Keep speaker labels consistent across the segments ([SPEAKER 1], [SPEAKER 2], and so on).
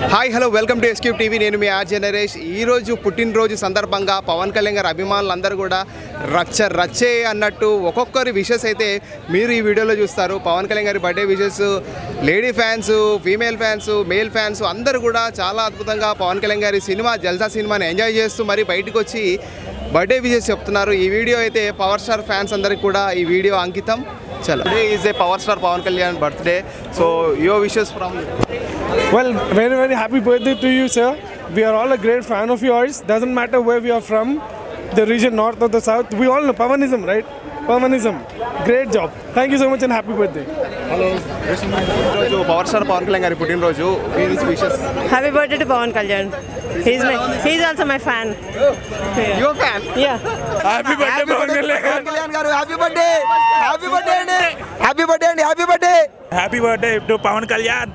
[SPEAKER 1] Hi hello welcome to S cube TV నేను మీ RJ Naresh ఈరోజు పుట్టినరోజు సందర్భంగా పవన్ కళ్యాణ్ గారి అభిమానులందరూ కూడా రచ్చ రచ్చే అన్నట్టు ఒక్కొక్కరి విషెస్ అయితే మీరు ఈ వీడియోలో చూస్తారు పవన్ కళ్యాణ్ గారి birthday wishes lady fans female fans male fans అందరూ కూడా చాలా అద్భుతంగా పవన్ కళ్యాణ్ గారి సినిమా జల్సా సినిమాని ఎంజాయ్ చేస్తూ మరి బయటకు వచ్చి బర్త్డే విషెస్ చెప్తున్నారు ఈ వీడియో అయితే పవర్ స్టార్ ఫ్యాన్స్ అందరికి కూడా ఈ వీడియో అంకితం చలో today is a power star Pawan Kalyan birthday so yo wishes from
[SPEAKER 2] Well, very, very happy birthday to you, sir. We are all a great fan of yours. Doesn't matter where we are from, the region north or the south. We all know Pavanism, right? Pavanism. Great job. Thank you so much and happy birthday.
[SPEAKER 1] ఈరోజు power star Pawan Kalyan గారి పుట్టినరోజు wishes
[SPEAKER 3] Happy birthday to Pawan Kalyan. He's my, he's also my fan.
[SPEAKER 1] Your fan
[SPEAKER 3] Yeah.
[SPEAKER 2] Happy birthday, Pavan
[SPEAKER 4] Kalyan garu happy birthday happy birthday అండి happy birthday అండి happy birthday
[SPEAKER 5] happy birthday to Pawan Kalyan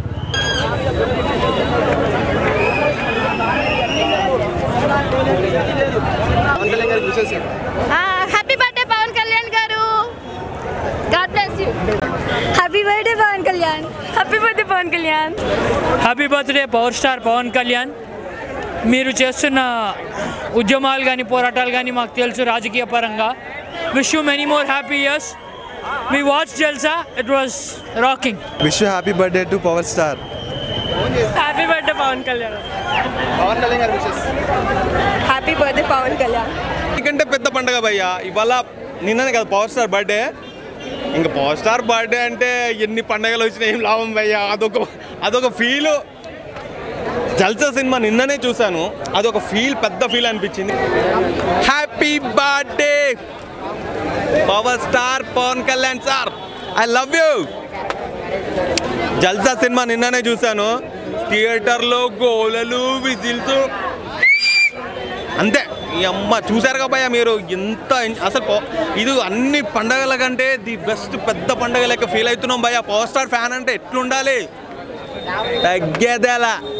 [SPEAKER 1] Pawan Kalyan గారి wishes
[SPEAKER 6] happy birthday Pawan Kalyan garu God bless you happy birthday Pawan Kalyan happy birthday Pawan Kalyan
[SPEAKER 7] happy birthday power star Pawan Kalyan మీరు చేస్తున్న ఉద్యమాలు కానీ పోరాటాలు కానీ మాకు తెలుసు రాజకీయ పరంగా wish you many more happy years మీ watch Jalsa it was rocking
[SPEAKER 4] wish happy birthday to power star
[SPEAKER 3] Happy birthday, Pawan Kalyan.
[SPEAKER 1] Pawan Kalyan గారి wishes
[SPEAKER 3] Happy birthday, Pawan Kalyan.
[SPEAKER 8] కంటే పెద్ద పండగ భయ్య ఇవాళ నిన్ననే కదా పవర్ స్టార్ బర్త్డే ఇంకా పవర్ స్టార్ బర్త్డే అంటే ఎన్ని పండగలు వచ్చినా ఏం లాభం భయ్య అదొక అదొక ఫీల్ జల్సా సినిమా నిన్ననే చూశాను అదొక ఫీల్ పెద్ద ఫీల్ అనిపించింది happy birthday power star Pawan Kalyan sir I love you Jalsa సినిమా నిన్ననే చూశాను థియేటర్లో గోలలు విజిల్స్ అంతే ఈ అమ్మ చూసారు కాబోయా మీరు ఎంత ఎన్- అసలు పో- ఇది అన్ని పండగల కంటే ది బెస్ట్ పెద్ద పండగ లెక్క ఫీల్ అవుతున్నాం భయ్య పవర్ స్టార్ ఫ్యాన్ అంటే ఎట్లుండాలి తగ్గేదేలా